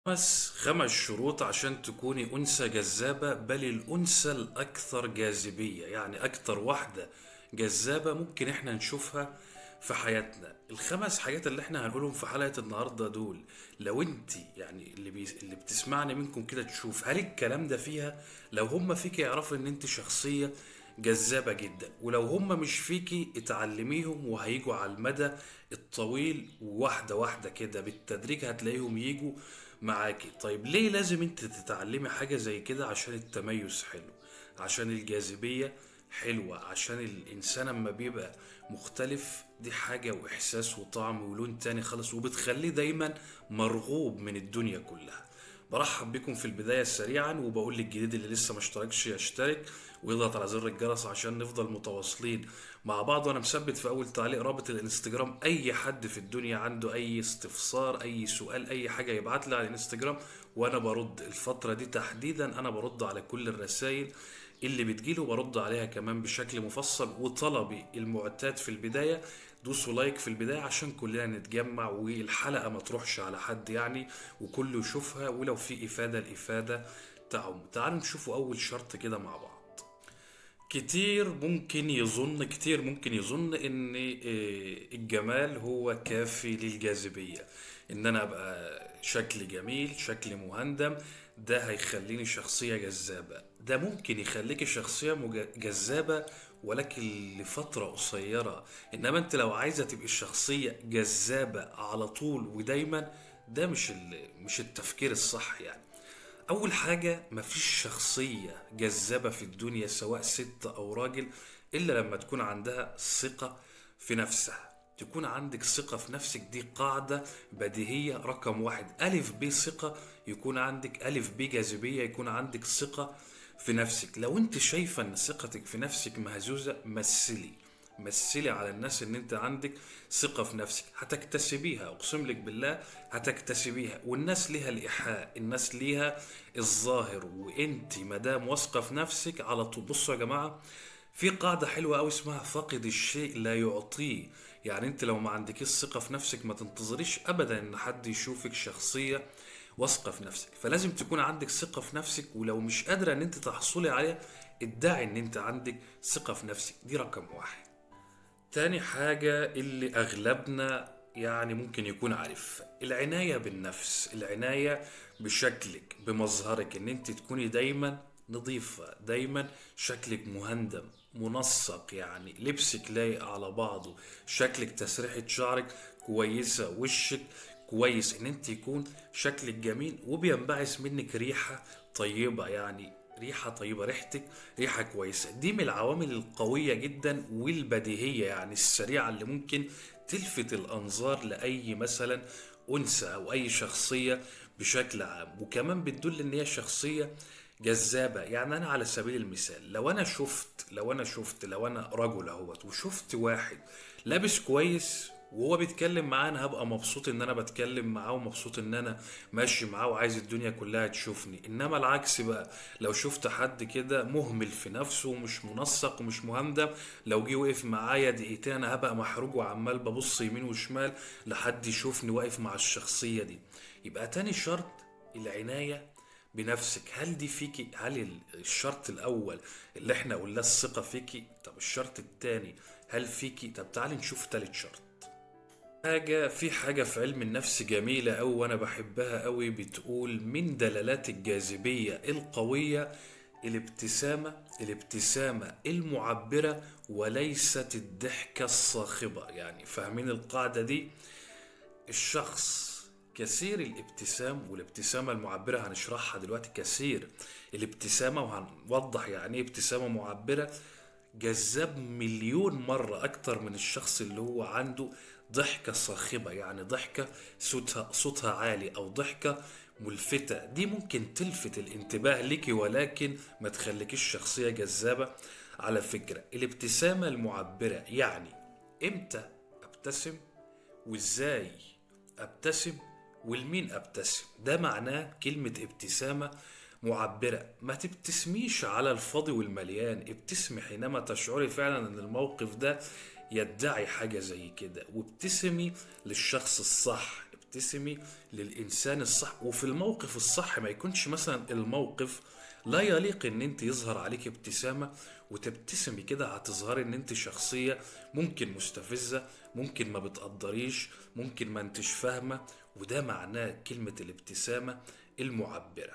خمس خمس شروط عشان تكوني أنثى جذابة بل الأنثى الأكثر جاذبية يعني أكتر واحدة جذابة ممكن إحنا نشوفها في حياتنا الخمس حاجات اللي إحنا هنقولهم في حلقة النهاردة دول لو أنت يعني اللي, بي... اللي بتسمعني منكم كده تشوف هل الكلام ده فيها لو هم فيك يعرفوا إن أنت شخصية جذابة جدا ولو هم مش فيكي اتعلميهم وهيجوا على المدى الطويل واحدة واحدة كده بالتدريج هتلاقيهم يجوا معاكي طيب ليه لازم انت تتعلمي حاجة زي كده عشان التميز حلو عشان الجاذبية حلوة عشان الإنسان اما بيبقى مختلف دي حاجة وإحساس وطعم ولون تاني خالص وبتخليه دايما مرغوب من الدنيا كلها برحب بكم في البداية سريعا وبقول للجديد اللي لسه ما اشتركش يشترك ويضغط على زر الجرس عشان نفضل متواصلين مع بعض وانا مثبت في اول تعليق رابط الانستجرام اي حد في الدنيا عنده اي استفسار اي سؤال اي حاجة يبعت لي على الانستجرام وانا برد الفترة دي تحديدا انا برد على كل الرسائل اللي بتجيلي وبرد عليها كمان بشكل مفصل وطلبي المعتاد في البداية دوسوا لايك في البداية عشان كلنا نتجمع والحلقة ما تروحش على حد يعني وكله يشوفها ولو في إفادة الإفادة تعم تعالوا نشوفوا أول شرط كده مع بعض كتير ممكن يظن كتير ممكن يظن ان آه، الجمال هو كافي للجاذبية ان انا ابقى شكل جميل شكل مهندم ده هيخليني شخصية جذابة ده ممكن يخليك شخصية مج- جذابة ولكن لفترة قصيرة انما انت لو عايزة تبقي الشخصية جذابة على طول ودايما ده مش ال- مش التفكير الصح يعني أول حاجة مفيش شخصية جذابة في الدنيا سواء ست أو راجل إلا لما تكون عندها ثقة في نفسها تكون عندك ثقة في نفسك دي قاعدة بديهية رقم واحد ألف ب ثقة يكون عندك ألف ب جاذبية يكون عندك ثقة في نفسك لو انت شايفة ان ثقتك في نفسك مهزوزة مثلي مثلي على الناس ان انت عندك ثقة في نفسك هتكتسبيها اقسم لك بالله هتكتسبيها والناس ليها الايحاء الناس ليها الظاهر وانت مدام واثقة في نفسك على طول بصوا يا جماعة في قاعدة حلوة أوي اسمها فاقد الشيء لا يعطيه يعني انت لو ما عندكيش ثقة في نفسك ما تنتظريش ابدا ان حد يشوفك شخصية واثقة في نفسك فلازم تكون عندك ثقة في نفسك ولو مش قادرة ان انت تحصلي عليها ادعي ان انت عندك ثقة في نفسك دي رقم واحد تاني حاجة اللي أغلبنا يعني ممكن يكون عارف العناية بالنفس العناية بشكلك بمظهرك إن أنت تكوني دايما نظيفة دايما شكلك مهندم منسق يعني لبسك لايق على بعضه شكلك تسريحة شعرك كويسة وشك كويس ان انت يكون شكلك جميل وبينبعث منك ريحة طيبة يعني ريحة طيبة ريحتك ريحة كويسة دي من العوامل القوية جدا والبديهية يعني السريعة اللي ممكن تلفت الأنظار لأي مثلا أنثى أو أي شخصية بشكل عام وكمان بتدل إن هي شخصية جذابة يعني أنا على سبيل المثال لو أنا شفت لو أنا شفت لو أنا رجل أهوت وشفت واحد لابس كويس وهو بيتكلم معاه انا هبقى مبسوط ان انا بتكلم معاه ومبسوط ان انا ماشي معاه وعايز الدنيا كلها تشوفني انما العكس بقى لو شفت حد كده مهمل في نفسه ومش منسق ومش مهندم لو جه وقف معايا دقيقتين انا هبقى محروج وعمال ببص يمين وشمال لحد يشوفني واقف مع الشخصية دي يبقى تاني شرط العناية بنفسك هل دي فيكي هل ال- الشرط الاول اللي احنا قلناه الثقة فيكي طب الشرط التاني هل فيكي طب تعالي نشوف تالت شرط حاجة في حاجة في علم النفس جميلة أوي وأنا بحبها أوي بتقول من دلالات الجاذبية القوية الابتسامة الابتسامة المعبرة وليست الضحكة الصاخبة يعني فاهمين القاعدة دي الشخص كثير الابتسام والابتسامة المعبرة هنشرحها دلوقتي كثير الابتسامة وهنوضح يعني ايه ابتسامة معبرة جذاب مليون مرة أكتر من الشخص اللي هو عنده ضحكة صاخبة يعني ضحكة صوتها صوتها عالي أو ضحكة ملفتة دي ممكن تلفت الانتباه لك ولكن ما تخليكيش شخصية جذابة على فكرة الابتسامة المعبرة يعني إمتى أبتسم وإزاي أبتسم والمين أبتسم ده معناه كلمة ابتسامة معبرة ما تبتسميش على الفاضي والمليان ابتسمي حينما تشعري فعلا ان الموقف ده يدعي حاجة زي كده وابتسمي للشخص الصح تبتسمي للإنسان الصح وفي الموقف الصح ما يكونش مثلا الموقف لا يليق ان انت يظهر عليك ابتسامة وتبتسمي كده هتظهري ان انت شخصية ممكن مستفزة ممكن ما بتقدريش ممكن ما انتش فاهمة وده معناه كلمة الابتسامة المعبرة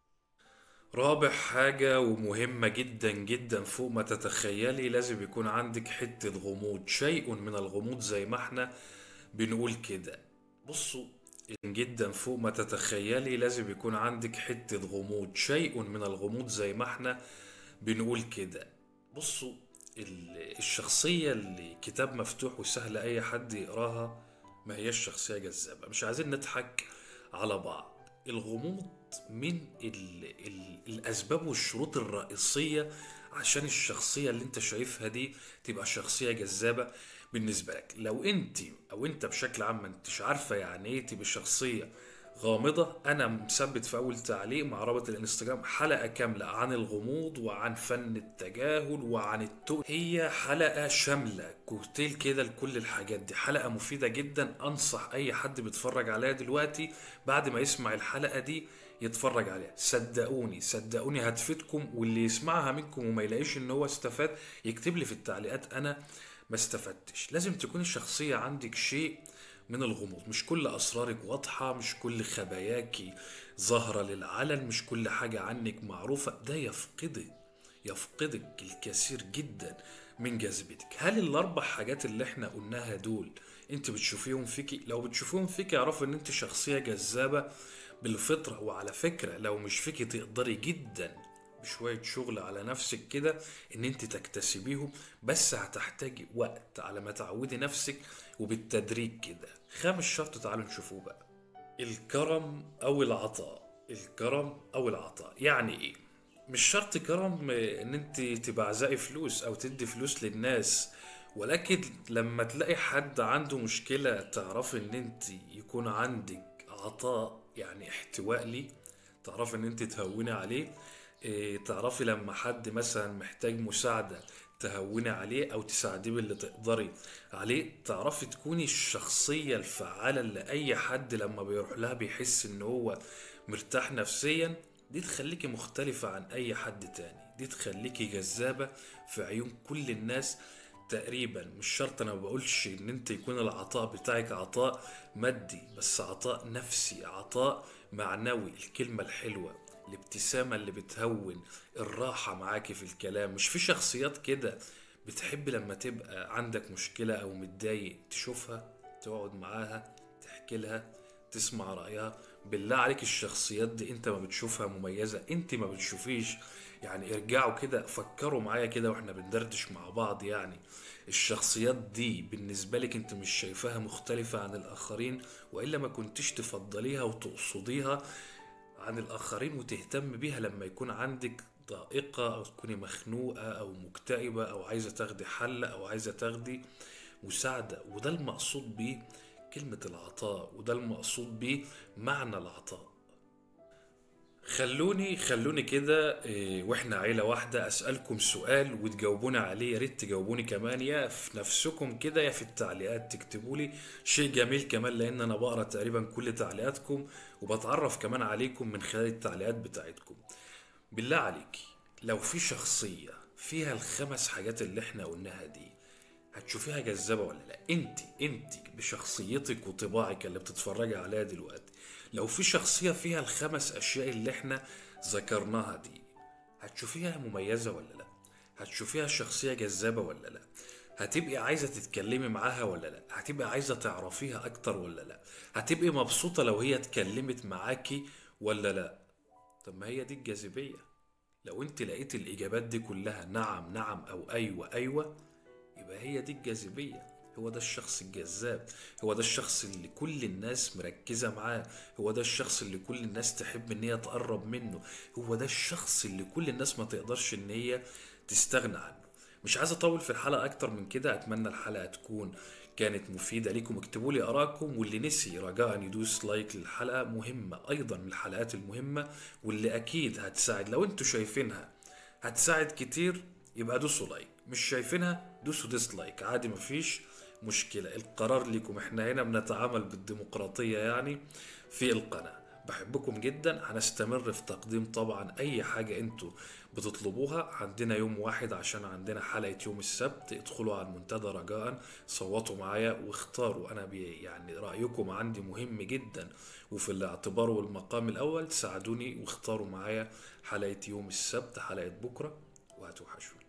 رابع حاجة ومهمة جدا جدا فوق ما تتخيلي لازم يكون عندك حتة غموض شيء من الغموض زي ما احنا بنقول كده بصوا جدا فوق ما تتخيلي لازم يكون عندك حتة غموض شيء من الغموض زي ما احنا بنقول كده بصوا ال- الشخصية اللي كتاب مفتوح وسهل أي حد يقراها ما هيش شخصية جذابة مش عايزين نضحك على بعض الغموض من ال ال الأسباب والشروط الرئيسية عشان الشخصية اللي انت شايفها دي تبقى شخصية جذابة بالنسبة لك لو انت او انت بشكل عام ما انتش عارفة يعني ايه تبقى شخصية غامضة أنا مثبت في أول تعليق مع رابط الانستجرام حلقة كاملة عن الغموض وعن فن التجاهل وعن التو هي حلقة شاملة كوكتيل كده لكل الحاجات دي حلقة مفيدة جدا أنصح أي حد بيتفرج عليها دلوقتي بعد ما يسمع الحلقة دي يتفرج عليها صدقوني صدقوني هتفيدكم واللي يسمعها منكم وما يلاقيش ان هو استفاد يكتب لي في التعليقات انا ما استفدتش لازم تكون الشخصية عندك شيء من الغموض مش كل أسرارك واضحة مش كل خباياكي ظاهرة للعلن مش كل حاجة عنك معروفة ده يفقدك يفقدك الكثير جدا من جاذبيتك هل الأربع حاجات اللي احنا قلناها دول انت بتشوفيهم فيكي لو بتشوفيهم فيكي اعرفوا ان انت شخصية جذابة بالفطرة وعلى فكرة لو مش فيكي تقدري جدا بشوية شغل على نفسك كده ان انت تكتسبيهم بس هتحتاجي وقت على ما تعودي نفسك وبالتدريج كده خامس شرط تعالوا نشوفوه بقى الكرم او العطاء الكرم او العطاء يعني ايه مش شرط كرم ان انت تبعزقي فلوس او تدي فلوس للناس ولكن لما تلاقي حد عنده مشكلة تعرفي ان انت يكون عندك عطاء يعني احتواء ليه تعرفي ان انت تهوني عليه إيه، تعرفي لما حد مثلا محتاج مساعدة تهوني عليه او تساعديه باللي تقدري عليه تعرفي تكوني الشخصية الفعالة اللي اي حد لما بيروح لها بيحس ان هو مرتاح نفسيا دي تخليكي مختلفة عن اي حد تاني دي تخليكي جذابة في عيون كل الناس تقريبا مش شرط انا ما بقولش ان انت يكون العطاء بتاعك عطاء مادي بس عطاء نفسي عطاء معنوي الكلمة الحلوة الابتسامة اللي بتهون الراحة معاكي في الكلام مش في شخصيات كده بتحب لما تبقى عندك مشكلة او متضايق تشوفها تقعد معاها تحكي لها تسمع رأيها بالله عليك الشخصيات دي انت ما بتشوفها مميزة انت ما بتشوفيش يعني ارجعوا كده فكروا معايا كده واحنا بندردش مع بعض يعني الشخصيات دي بالنسبة لك انت مش شايفاها مختلفة عن الآخرين وإلا ما كنتش تفضليها وتقصديها عن الآخرين وتهتم بيها لما يكون عندك ضائقة أو تكوني مخنوقة أو مكتئبة أو عايزة تاخدي حل أو عايزة تاخدي مساعدة وده المقصود بيه كلمة العطاء وده المقصود بيه معنى العطاء خلوني خلوني كده إيه، واحنا عيلة واحدة اسألكم سؤال وتجاوبوني عليه يا ريت تجاوبوني كمان يا في نفسكم كده يا في التعليقات تكتبوا لي شيء جميل كمان لان انا بقرا تقريبا كل تعليقاتكم وبتعرف كمان عليكم من خلال التعليقات بتاعتكم بالله عليك لو في شخصية فيها الخمس حاجات اللي احنا قلناها دي هتشوفيها جذابة ولا لا انت انت بشخصيتك وطباعك اللي بتتفرجي عليها دلوقتي لو في شخصية فيها الخمس اشياء اللي احنا ذكرناها دي هتشوفيها مميزة ولا لا هتشوفيها شخصية جذابة ولا لا هتبقي عايزة تتكلمي معاها ولا لا هتبقي عايزة تعرفيها اكتر ولا لا هتبقي مبسوطة لو هي اتكلمت معاكي ولا لا طب ما هي دي الجاذبية لو انت لقيت الاجابات دي كلها نعم نعم او ايوه ايوه يبقى هي دي الجاذبية هو ده الشخص الجذاب هو ده الشخص اللي كل الناس مركزة معاه هو ده الشخص اللي كل الناس تحب ان هي تقرب منه هو ده الشخص اللي كل الناس ما تقدرش ان هي تستغنى عنه مش عايز اطول في الحلقة اكتر من كده اتمنى الحلقة تكون كانت مفيدة ليكم اكتبوا لي ارائكم واللي نسي رجاء يدوس لايك للحلقة مهمة ايضا من الحلقات المهمة واللي اكيد هتساعد لو انتوا شايفينها هتساعد كتير يبقى دوسوا لايك مش شايفينها دوسوا ديسلايك عادي مفيش مشكلة القرار لكم احنا هنا بنتعامل بالديمقراطية يعني في القناة بحبكم جدا هنستمر في تقديم طبعا اي حاجة انتوا بتطلبوها عندنا يوم واحد عشان عندنا حلقة يوم السبت ادخلوا على المنتدى رجاء صوتوا معايا واختاروا انا بي يعني رأيكم عندي مهم جدا وفي الاعتبار والمقام الاول ساعدوني واختاروا معايا حلقة يوم السبت حلقة بكرة وهتوحشوني